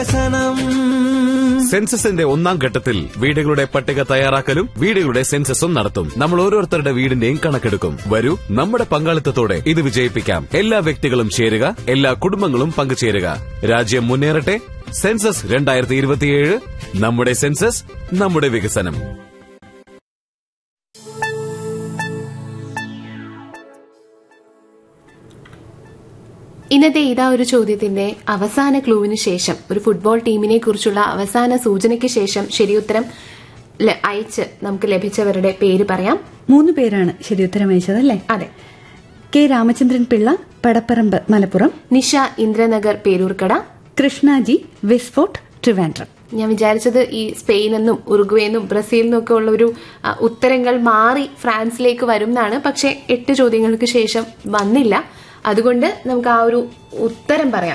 സെൻസസിന്റെ ഒന്നാം ഘട്ടത്തിൽ വീടുകളുടെ പട്ടിക തയ്യാറാക്കലും വീടുകളുടെ സെൻസസും നടത്തും നമ്മൾ ഓരോരുത്തരുടെ വീടിന്റെയും കണക്കെടുക്കും വരൂ നമ്മുടെ പങ്കാളിത്തത്തോടെ ഇത് വിജയിപ്പിക്കാം എല്ലാ വ്യക്തികളും ചേരുക എല്ലാ കുടുംബങ്ങളും പങ്കുചേരുക രാജ്യം മുന്നേറട്ടെ സെൻസസ് രണ്ടായിരത്തി ഇരുപത്തിയേഴ് നമ്മുടെ സെൻസസ് നമ്മുടെ വികസനം ഇന്നത്തെ ഇതാ ഒരു ചോദ്യത്തിന്റെ അവസാന ക്ലൂവിന് ശേഷം ഒരു ഫുട്ബോൾ ടീമിനെ കുറിച്ചുള്ള അവസാന സൂചനയ്ക്ക് ശേഷം ശരിയുത്തരം ല- അയച്ച് നമുക്ക് ലഭിച്ചവരുടെ പേര് പറയാം മൂന്ന് പേരാണ് ശരിയുത്തരം അയച്ചത് അല്ലേ അതെ കെ രാമചന്ദ്രൻ പിള്ള പടപ്പറമ്പ് മലപ്പുറം നിഷ ഇന്ദ്രനഗർ പേരൂർക്കട കൃഷ്ണാജി വിസ്ഫോർട്ട് ട്രിവാൻഡ്രം ഞാൻ വിചാരിച്ചത് ഈ സ്പെയിനെന്നും ഉറുഗ്വേന്നും ബ്രസീലിനും ഒക്കെ ഉള്ള ഒരു ആ, ഉത്തരങ്ങൾ മാറി ഫ്രാൻസിലേക്ക് വരും എന്നാണ് പക്ഷെ എട്ട് ചോദ്യങ്ങൾക്ക് ശേഷം വന്നില്ല അതുകൊണ്ട് നമുക്ക് ആ ഒരു ഉത്തരം പറയാം